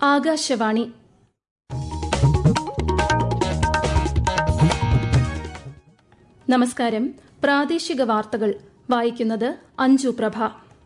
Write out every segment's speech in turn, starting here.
ആകാശവാണി നമസ്കാരം പ്രാദേശിക വാർത്തകൾ വായിക്കുന്നത് അഞ്ജു പ്രഭ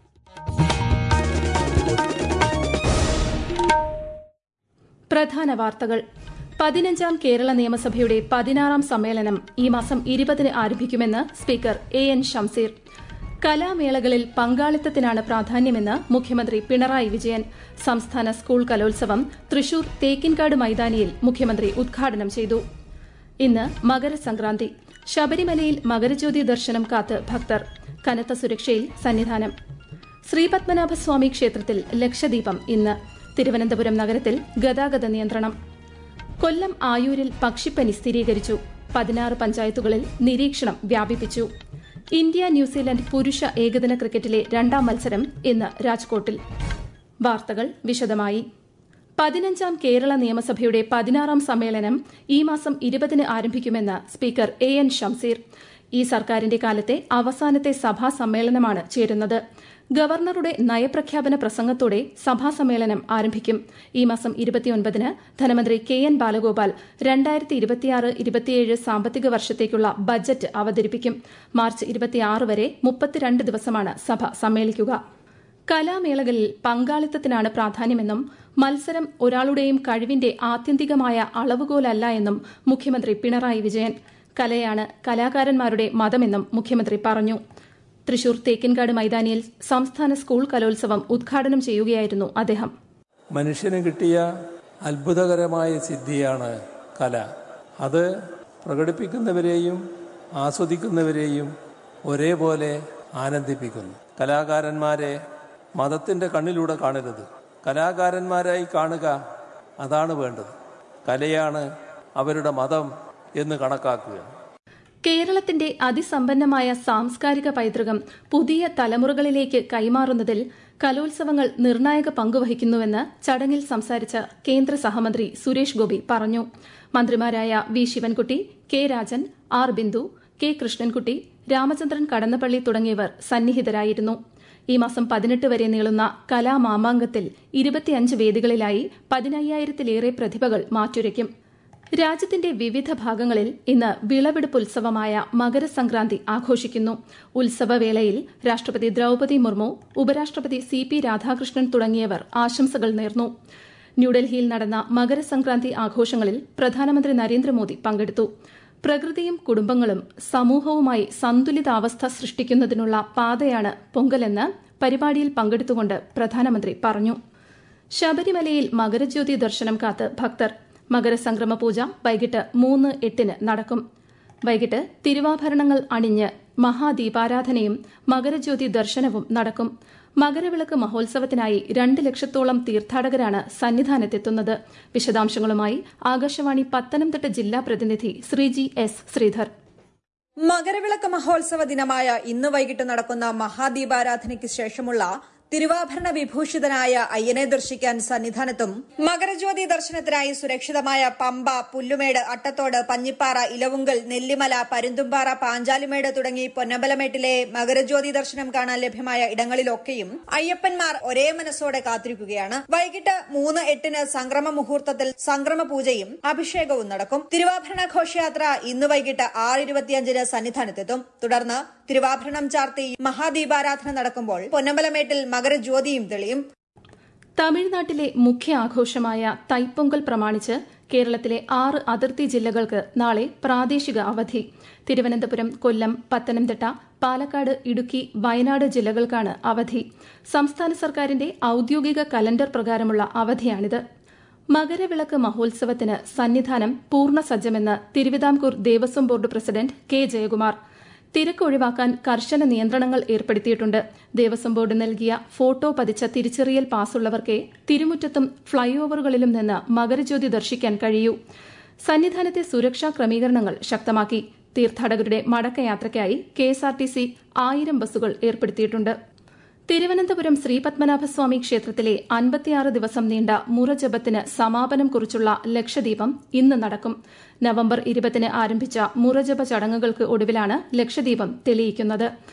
പ്രധാന വാർത്തകൾ പതിനഞ്ചാം കേരള നിയമസഭയുടെ പതിനാറാം സമ്മേളനം ഈ മാസം ഇരുപതിന് ആരംഭിക്കുമെന്ന് സ്പീക്കർ എ എൻ ഷംസീർ കലാമേളകളിൽ പങ്കാളിത്തത്തിനാണ് പ്രാധാന്യമെന്ന് മുഖ്യമന്ത്രി പിണറായി വിജയൻ സംസ്ഥാന സ്കൂൾ കലോത്സവം തൃശൂർ തേക്കിൻകാട് മൈതാനിയിൽ മുഖ്യമന്ത്രി ഉദ്ഘാടനം ചെയ്തു ഇന്ന് മകരസംക്രാന്തി ശബരിമലയിൽ മകരജ്യോതി ദർശനം കാത്ത് ഭക്തർ കനത്ത സുരക്ഷയിൽ സന്നിധാനം ശ്രീപത്മനാഭസ്വാമി ക്ഷേത്രത്തിൽ ലക്ഷദീപം ഇന്ന് തിരുവനന്തപുരം നഗരത്തിൽ ഗതാഗത നിയന്ത്രണം കൊല്ലം ആയൂരിൽ പക്ഷിപ്പനി സ്ഥിരീകരിച്ചു പതിനാറ് പഞ്ചായത്തുകളിൽ നിരീക്ഷണം വ്യാപിപ്പിച്ചു ഇന്ത്യ ന്യൂസിലൻഡ് പുരുഷ ഏകദിന ക്രിക്കറ്റിലെ രണ്ടാം മത്സരം ഇന്ന് രാജ്കോട്ടിൽ വാർത്തകൾ വിശദമായി പതിനഞ്ചാം കേരള നിയമസഭയുടെ പതിനാറാം സമ്മേളനം ഈ മാസം ഇരുപതിന് ആരംഭിക്കുമെന്ന് സ്പീക്കർ എ എൻ ഷംസീർ ഈ സർക്കാരിന്റെ കാലത്തെ അവസാനത്തെ സഭാ സമ്മേളനമാണ് ചേരുന്നത് ഗവർണറുടെ നയപ്രഖ്യാപന പ്രസംഗത്തോടെ സഭാ സമ്മേളനം ആരംഭിക്കും ഈ മാസം ഇരുപത്തിയൊൻപതിന് ധനമന്ത്രി കെ എൻ ബാലഗോപാൽ രണ്ടായിരത്തി ഇരുപത്തിയാറ് ഇരുപത്തിയേഴ് സാമ്പത്തിക വർഷത്തേക്കുള്ള ബജറ്റ് അവതരിപ്പിക്കും മാർച്ച് ഇരുപത്തിയാറ് വരെ മുപ്പത്തിരണ്ട് ദിവസമാണ് സഭ സമ്മേളിക്കുക കലാമേളകളിൽ പങ്കാളിത്തത്തിനാണ് പ്രാധാന്യമെന്നും മത്സരം ഒരാളുടെയും കഴിവിന്റെ ആത്യന്തികമായ അളവുകോലല്ല എന്നും മുഖ്യമന്ത്രി പിണറായി വിജയൻ കലയാണ് കലാകാരന്മാരുടെ മതമെന്നും മുഖ്യമന്ത്രി പറഞ്ഞു തൃശൂർ തേക്കിൻകാട് മൈതാനിയിൽ സംസ്ഥാന സ്കൂൾ കലോത്സവം ഉദ്ഘാടനം ചെയ്യുകയായിരുന്നു അദ്ദേഹം മനുഷ്യന് കിട്ടിയ അത്ഭുതകരമായ സിദ്ധിയാണ് കല അത് പ്രകടിപ്പിക്കുന്നവരെയും ആസ്വദിക്കുന്നവരെയും ഒരേപോലെ ആനന്ദിപ്പിക്കുന്നു കലാകാരന്മാരെ മതത്തിൻ്റെ കണ്ണിലൂടെ കാണരുത് കലാകാരന്മാരായി കാണുക അതാണ് വേണ്ടത് കലയാണ് അവരുടെ മതം എന്ന് കണക്കാക്കുക കേരളത്തിന്റെ അതിസമ്പന്നമായ സാംസ്കാരിക പൈതൃകം പുതിയ തലമുറകളിലേക്ക് കൈമാറുന്നതിൽ കലോത്സവങ്ങൾ നിർണായക പങ്കുവഹിക്കുന്നുവെന്ന് ചടങ്ങിൽ സംസാരിച്ച കേന്ദ്ര സഹമന്ത്രി സുരേഷ് ഗോപി പറഞ്ഞു മന്ത്രിമാരായ V Sivankutty K Rajan R Bindu K Krishnankutty Ramachandran Kadannappally തുടങ്ങിയവർ സന്നിഹിതരായിരുന്നു ഈ മാസം പതിനെട്ട് വരെ നീളുന്ന കലാമാമാങ്കത്തിൽ ഇരുപത്തിയഞ്ച് വേദികളിലായി പതിനയ്യായിരത്തിലേറെ പ്രതിഭകൾ മാറ്റുരയ്ക്കും രാജ്യത്തിന്റെ വിവിധ ഭാഗങ്ങളിൽ ഇന്ന് വിളവെടുപ്പ് ഉത്സവമായ മകരസംക്രാന്തി ആഘോഷിക്കുന്നു ഉത്സവവേളയിൽ രാഷ്ട്രപതി ദ്രൌപതി മുർമു ഉപരാഷ്ട്രപതി സി പി രാധാകൃഷ്ണൻ തുടങ്ങിയവർ ആശംസകൾ നേർന്നു ന്യൂഡൽഹിയിൽ നടന്ന മകരസംക്രാന്തി ആഘോഷങ്ങളിൽ പ്രധാനമന്ത്രി നരേന്ദ്രമോദി പങ്കെടുത്തു പ്രകൃതിയും കുടുംബങ്ങളും സമൂഹവുമായി സന്തുലിതാവസ്ഥ സൃഷ്ടിക്കുന്നതിനുള്ള പാതയാണ് പൊങ്കലെന്ന് പരിപാടിയിൽ പങ്കെടുത്തുകൊണ്ട് പ്രധാനമന്ത്രി പറഞ്ഞു ശബരിമലയിൽ മകരജ്യോതി ദർശനം കാത്ത് ഭക്തർ മകരസംക്രമ പൂജ വൈകിട്ട് മൂന്ന് എട്ടിന് നടക്കും വൈകിട്ട് തിരുവാഭരണങ്ങൾ അണിഞ്ഞ് മഹാദീപാരാധനയും മകരജ്യോതി ദർശനവും നടക്കും മകരവിളക്ക് മഹോത്സവത്തിനായി രണ്ട് ലക്ഷത്തോളം തീർത്ഥാടകരാണ് സന്നിധാനത്തെത്തുന്നത് വിശദാംശങ്ങളുമായി ആകാശവാണി പത്തനംതിട്ട ജില്ലാ പ്രതിനിധി ശ്രീജി എസ് ശ്രീധർ മകരവിളക്ക് മഹോത്സവ ദിനമായ ഇന്ന് വൈകിട്ട് നടക്കുന്ന മഹാദീപാരാധനയ്ക്ക് ശേഷമുള്ള തിരുവാഭരണ വിഭൂഷിതനായ അയ്യനെ ദർശിക്കാൻ സന്നിധാനത്തും മകരജ്യോതി ദർശനത്തിനായി സുരക്ഷിതമായ പമ്പ പുല്ലുമേട് അട്ടത്തോട് പഞ്ഞിപ്പാറ ഇലവുങ്കൽ നെല്ലിമല പരുന്തുംപാറ പാഞ്ചാലിമേട് തുടങ്ങി പൊന്നമ്പലമേട്ടിലെ മകരജ്യോതി ദർശനം കാണാൻ ലഭ്യമായ ഇടങ്ങളിലൊക്കെയും അയ്യപ്പന്മാർ ഒരേ മനസ്സോടെ കാത്തിരിക്കുകയാണ് വൈകിട്ട് മൂന്ന് എട്ടിന് സംക്രമ മുഹൂർത്തത്തിൽ സംക്രമ പൂജയും അഭിഷേകവും നടക്കും തിരുവാഭരണ ഘോഷയാത്ര ഇന്ന് വൈകിട്ട് ആറ് ഇരുപത്തിയഞ്ചിന് സന്നിധാനത്തെത്തും തുടർന്ന് തിരുവാഭരണം ചാർത്തി മഹാദീപാരാധന നടക്കുമ്പോൾ പൊന്നമ്പലമേട്ടിൽ മകരജ്യോതിയും തെളിയും തമിഴ്നാട്ടിലെ മുഖ്യ ആഘോഷമായ തൈപ്പൊങ്കൽ പ്രമാണിച്ച് കേരളത്തിലെ ആറ് അതിർത്തി ജില്ലകൾക്ക് നാളെ പ്രാദേശിക അവധി തിരുവനന്തപുരം കൊല്ലം പത്തനംതിട്ട പാലക്കാട് ഇടുക്കി വയനാട് ജില്ലകൾക്കാണ് അവധി സംസ്ഥാന സർക്കാരിന്റെ ഔദ്യോഗിക കലണ്ടർ പ്രകാരമുള്ള അവധിയാണിത് മകരവിളക്ക് മഹോത്സവത്തിന് സന്നിധാനം പൂർണ്ണ സജ്ജമെന്ന് Travancore Devaswom board president K Jayakumar തിരക്ക് ഒഴിവാക്കാൻ കർശന നിയന്ത്രണങ്ങൾ ഏർപ്പെടുത്തിയിട്ടുണ്ട് ദേവസ്വം ബോർഡ് നൽകിയ ഫോട്ടോ പതിച്ച തിരിച്ചറിയൽ പാസുള്ളവർക്കേ തിരുമുറ്റത്തും ഫ്ളൈ ഓവറുകളിലും നിന്ന് മകരജ്യോതി ദർശിക്കാൻ കഴിയൂ സന്നിധാനത്തെ സുരക്ഷാ ക്രമീകരണങ്ങൾ ശക്തമാക്കി തീർത്ഥാടകരുടെ മടക്കയാത്രയ്ക്കായി കെഎസ്ആർടിസി ആയിരം ബസ്സുകൾ ഏർപ്പെടുത്തിയിട്ടുണ്ട് തിരുവനന്തപുരം ശ്രീപത്മനാഭസ്വാമി ക്ഷേത്രത്തിലെ അൻപത്തിയാറ് ദിവസം നീണ്ട മുറജപത്തിന് സമാപനം കുറിച്ചുള്ള ലക്ഷദീപം ഇന്ന് നടക്കും നവംബർ ഇരുപതിന് ആരംഭിച്ച മുറജപ ചടങ്ങുകൾക്ക് ഒടുവിലാണ് ലക്ഷദീപം തെളിയിക്കുന്നത്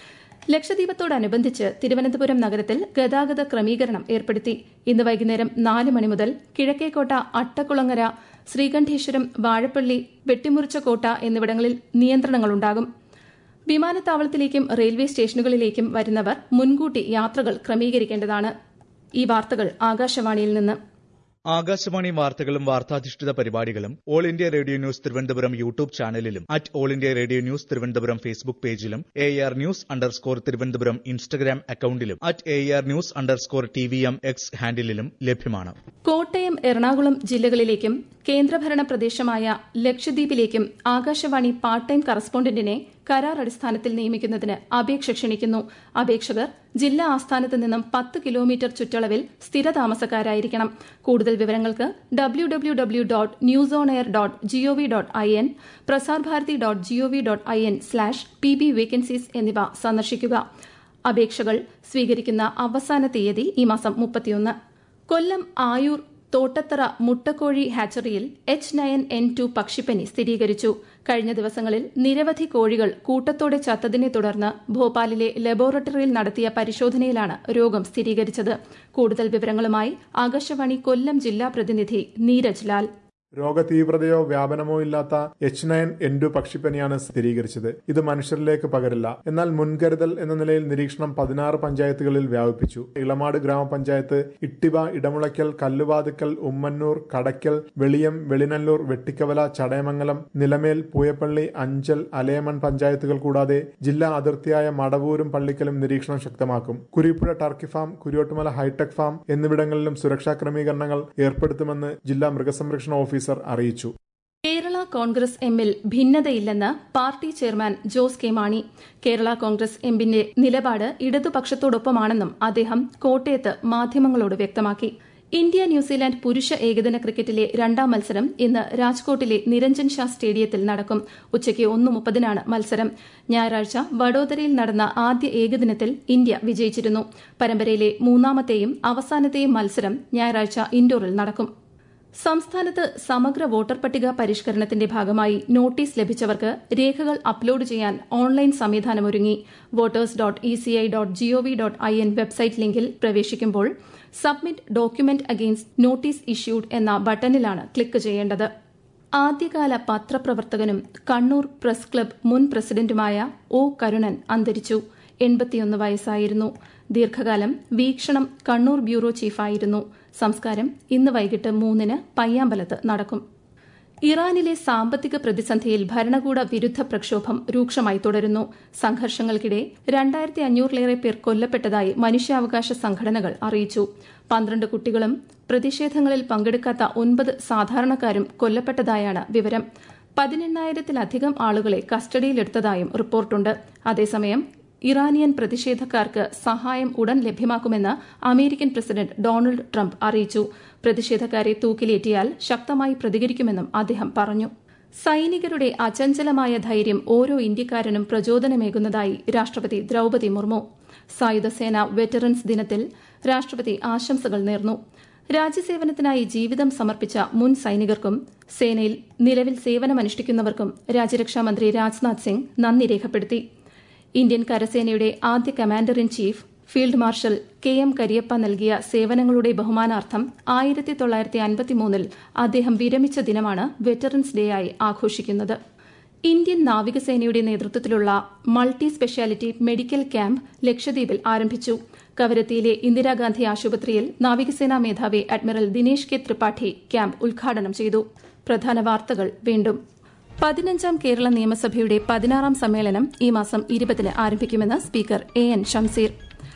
ലക്ഷദ്വീപത്തോടനുബന്ധിച്ച് തിരുവനന്തപുരം നഗരത്തിൽ ഗതാഗത ക്രമീകരണം ഏർപ്പെടുത്തി ഇന്ന് വൈകുന്നേരം നാല് മണി മുതൽ കിഴക്കേക്കോട്ട അട്ടക്കുളങ്ങര ശ്രീകണ്ഠേശ്വരം വാഴപ്പള്ളി വെട്ടിമുറിച്ചക്കോട്ട എന്നിവിടങ്ങളിൽ നിയന്ത്രണങ്ങളുണ്ടാകും വിമാനത്താവളത്തിലേക്കും റെയിൽവേ സ്റ്റേഷനുകളിലേക്കും വരുന്നവർ മുൻകൂട്ടി യാത്രകൾ ക്രമീകരിക്കേണ്ടതാണ് ഈ വാർത്തകൾ ആകാശവാണിയിൽ നിന്ന് ആകാശവാണി വാർത്തകളും വാർത്താധിഷ്ഠിത പരിപാടികളും all India radio news Thiruvananthapuram YouTube ചാനലിലും at all India radio news Thiruvananthapuram Facebook പേജിലും A R news underscore Thiruvananthapuram Instagram അക്കൌണ്ടിലും at A R news underscore T V M X ഹാൻഡിലും ലഭ്യമാണ് കോട്ടയം എറണാകുളം ജില്ലകളിലേക്കും കേന്ദ്രഭരണ പ്രദേശമായ ലക്ഷദ്വീപിലേക്കും ആകാശവാണി പാർട്ട് ടൈം കറസ്പോണ്ടന്റിനെ കരാർ അടിസ്ഥാനത്തിൽ നിയമിക്കുന്നതിന് അപേക്ഷ ക്ഷണിക്കുന്നു അപേക്ഷകർ ജില്ലാ ആസ്ഥാനത്ത് നിന്നും പത്ത് കിലോമീറ്റർ ചുറ്റളവിൽ സ്ഥിരതാമസക്കാരായിരിക്കണം കൂടുതൽ വിവരങ്ങൾക്ക് W W W dot news on air dot G O V dot I N Prasar Bharati dot G O V dot I N slash P B vacancies എന്നിവ സന്ദർശിക്കുക അപേക്ഷകൾ സ്വീകരിക്കുന്ന അവസാന തീയതി ഈ മാസം മുപ്പത്തിയൊന്ന് കൊല്ലം ആയൂർ തോട്ടത്തറ മുട്ടക്കോഴി ഹാച്ചറിയിൽ എച്ച് നയൻ എൻ ടു പക്ഷിപ്പനി സ്ഥിരീകരിച്ചു കഴിഞ്ഞ ദിവസങ്ങളിൽ നിരവധി കോഴികൾ കൂട്ടത്തോടെ ചത്തതിനെ തുടർന്ന് ഭോപ്പാലിലെ ലബോറട്ടറിയിൽ നടത്തിയ പരിശോധനയിലാണ് രോഗം സ്ഥിരീകരിച്ചത് കൂടുതൽ വിവരങ്ങളുമായി ആകാശവാണി കൊല്ലം ജില്ലാ പ്രതിനിധി നീരജ് ലാൽ രോഗതീവ്രതയോ വ്യാപനമോ ഇല്ലാത്ത എച്ച് നയൻ എൻ ടു പക്ഷിപ്പനിയാണ് സ്ഥിരീകരിച്ചത് ഇത് മനുഷ്യരിലേക്ക് പകരില്ല എന്നാൽ മുൻകരുതൽ എന്ന നിലയിൽ നിരീക്ഷണം പതിനാറ് പഞ്ചായത്തുകളിൽ വ്യാപിപ്പിച്ചു ഇളമാട് ഗ്രാമപഞ്ചായത്ത് ഇട്ടിവ ഇടമുളയ്ക്കൽ കല്ലുവാതുക്കൽ ഉമ്മന്നൂർ കടയ്ക്കൽ വെളിയം വെളിനല്ലൂർ വെട്ടിക്കവല ചടയമംഗലം നിലമേൽ പൂയപ്പള്ളി അഞ്ചൽ അലയമൺ പഞ്ചായത്തുകൾ കൂടാതെ ജില്ലാ അതിർത്തിയായ മടവൂരും പള്ളിക്കലും നിരീക്ഷണം ശക്തമാക്കും Kurippuzha turkey farm Kuriyottumala hitech farm എന്നിവിടങ്ങളിലും സുരക്ഷാ ക്രമീകരണങ്ങൾ ഏർപ്പെടുത്തുമെന്ന് ജില്ലാ മൃഗസംരക്ഷണ ഓഫീസർ അറിയിച്ചു കേരള കോൺഗ്രസ് എമ്മിൽ ഭിന്നതയില്ലെന്ന് party chairman Jose K Mani Kerala Congress എമ്മിന്റെ നിലപാട് ഇടതുപക്ഷത്തോടൊപ്പമാണെന്നും അദ്ദേഹം കോട്ടയത്ത് മാധ്യമങ്ങളോട് വ്യക്തമാക്കി ഇന്ത്യ ന്യൂസിലാൻഡ് പുരുഷ ഏകദിന ക്രിക്കറ്റിലെ രണ്ടാം മത്സരം ഇന്ന് രാജ്കോട്ടിലെ നിരഞ്ജൻ ഷാ സ്റ്റേഡിയത്തിൽ നടക്കും ഉച്ചയ്ക്ക് ഒന്ന് മുപ്പതിനാണ് മത്സരം ഞായറാഴ്ച വഡോദരയിൽ നടന്ന ആദ്യ ഏകദിനത്തിൽ ഇന്ത്യ വിജയിച്ചിരുന്നു പരമ്പരയിലെ മൂന്നാമത്തെയും അവസാനത്തെയും മത്സരം ഞായറാഴ്ച ഇൻഡോറിൽ നടക്കും സംസ്ഥാനത്ത് സമഗ്ര വോട്ടർ പട്ടിക പരിഷ്കരണത്തിന്റെ ഭാഗമായി നോട്ടീസ് ലഭിച്ചവർക്ക് രേഖകൾ അപ്ലോഡ് ചെയ്യാൻ ഓൺലൈൻ സംവിധാനമൊരുങ്ങി voters dot E C I dot G O V dot I N website ലിങ്കിൽ പ്രവേശിക്കുമ്പോൾ submit document against notice issued എന്ന ബട്ടണിലാണ് ക്ലിക്ക് ചെയ്യേണ്ടത് ആദ്യകാല പത്രപ്രവർത്തകനും കണ്ണൂർ പ്രസ് ക്ലബ് മുൻ പ്രസിഡന്റുമായ ഒ കരുണൻ അന്തരിച്ചു എൺപത്തിയൊന്ന് വയസ്സായിരുന്നു ദീർഘകാലം വീക്ഷണം കണ്ണൂർ ബ്യൂറോ ചീഫായിരുന്നു സംസ്കാരം ഇന്ന് വൈകിട്ട് മൂന്നിന് പയ്യാമ്പലത്ത് നടക്കും ഇറാനിലെ സാമ്പത്തിക പ്രതിസന്ധിയിൽ ഭരണകൂട വിരുദ്ധ പ്രക്ഷോഭം രൂക്ഷമായി തുടരുന്നു സംഘർഷങ്ങൾക്കിടെ രണ്ടായിരത്തി അഞ്ഞൂറിലേറെ പേർ കൊല്ലപ്പെട്ടതായി മനുഷ്യാവകാശ സംഘടനകൾ അറിയിച്ചു പന്ത്രണ്ട് കുട്ടികളും പ്രതിഷേധങ്ങളിൽ പങ്കെടുക്കാത്ത ഒൻപത് സാധാരണക്കാരും കൊല്ലപ്പെട്ടതായാണ് വിവരം പതിനെണ്ണായിരത്തിലധികം ആളുകളെ കസ്റ്റഡിയിലെടുത്തതായും റിപ്പോർട്ടുണ്ട് അതേസമയം ഇറാനിയൻ പ്രതിഷേധക്കാർക്ക് സഹായം ഉടൻ ലഭ്യമാക്കുമെന്ന് അമേരിക്കൻ പ്രസിഡന്റ് ഡൊണാൾഡ് ട്രംപ് അറിയിച്ചു പ്രതിഷേധക്കാരെ തൂക്കിലേറ്റിയാൽ ശക്തമായി പ്രതികരിക്കുമെന്നും അദ്ദേഹം പറഞ്ഞു സൈനികരുടെ അചഞ്ചലമായ ധൈര്യം ഓരോ ഇന്ത്യക്കാരനും പ്രചോദനമേകുന്നതായി രാഷ്ട്രപതി ദ്രൌപതി മുർമു സായുധസേന വെറ്ററൻസ് ദിനത്തിൽ രാഷ്ട്രപതി ആശംസകൾ നേർന്നു രാജ്യസേവനത്തിനായി ജീവിതം സമർപ്പിച്ച മുൻ സൈനികർക്കും സേനയിൽ നിലവിൽ സേവനമനുഷ്ഠിക്കുന്നവർക്കും രാജ്യരക്ഷാമന്ത്രി രാജ്നാഥ് സിംഗ് നന്ദി രേഖപ്പെടുത്തി ഇന്ത്യൻ കരസേനയുടെ ആദ്യ commander in chief field marshal K M Cariappa നൽകിയ സേവനങ്ങളുടെ ബഹുമാനാർത്ഥം ആയിരത്തി തൊള്ളായിരത്തി അൻപത്തിമൂന്നിൽ അദ്ദേഹം വിരമിച്ച ദിനമാണ് വെറ്ററൻസ് ഡേ ആയി ആഘോഷിക്കുന്നത് ഇന്ത്യൻ നാവികസേനയുടെ നേതൃത്വത്തിലുള്ള മൾട്ടി സ്പെഷ്യാലിറ്റി മെഡിക്കൽ ക്യാമ്പ് ലക്ഷദ്വീപിൽ ആരംഭിച്ചു കവരത്തിയിലെ ഇന്ദിരാഗാന്ധി ആശുപത്രിയിൽ നാവികസേനാ മേധാവി admiral Dinesh K Tripathi camp ഉദ്ഘാടനം ചെയ്തു പ്രധാന വാർത്തകൾ വീണ്ടും പതിനഞ്ചാം കേരള നിയമസഭയുടെ പതിനാറാം സമ്മേളനം ഈ മാസം ഇരുപതിന് ആരംഭിക്കുമെന്ന് സ്പീക്കർ എ എൻ ഷംസീർ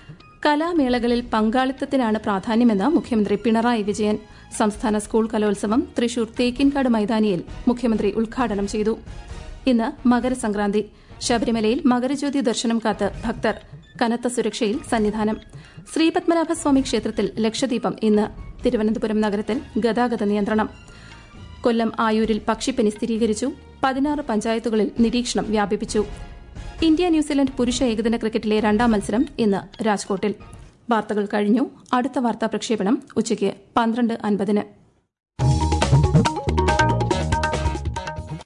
കലാമേളകളിൽ പങ്കാളിത്തത്തിനാണ് പ്രാധാന്യമെന്ന് മുഖ്യമന്ത്രി പിണറായി വിജയൻ സംസ്ഥാന സ്കൂൾ കലോത്സവം തൃശൂർ തേക്കിൻകാട് മൈതാനിയിൽ മുഖ്യമന്ത്രി ഉദ്ഘാടനം ചെയ്തു ഇന്ന് മകരസംക്രാന്തി ശബരിമലയിൽ മകരജ്യോതി ദർശനം കാത്ത് ഭക്തർ കനത്ത സുരക്ഷയിൽ സന്നിധാനം ശ്രീപത്മനാഭസ്വാമി ക്ഷേത്രത്തിൽ ലക്ഷദീപം ഇന്ന് തിരുവനന്തപുരം നഗരത്തിൽ ഗതാഗത നിയന്ത്രണം കൊല്ലം ആയൂരിൽ പക്ഷിപ്പനി സ്ഥിരീകരിച്ചു പതിനാറ് പഞ്ചായത്തുകളിൽ നിരീക്ഷണം വ്യാപിപ്പിച്ചു ഇന്ത്യ ന്യൂസിലൻഡ് പുരുഷ ഏകദിന ക്രിക്കറ്റിലെ രണ്ടാം മത്സരം ഇന്ന് രാജ്കോട്ടിൽ വാർത്തകൾ കഴിഞ്ഞു അടുത്ത വാർത്താ പ്രക്ഷേപണം ഉച്ചയ്ക്ക് പന്ത്രണ്ട് അൻപതിന്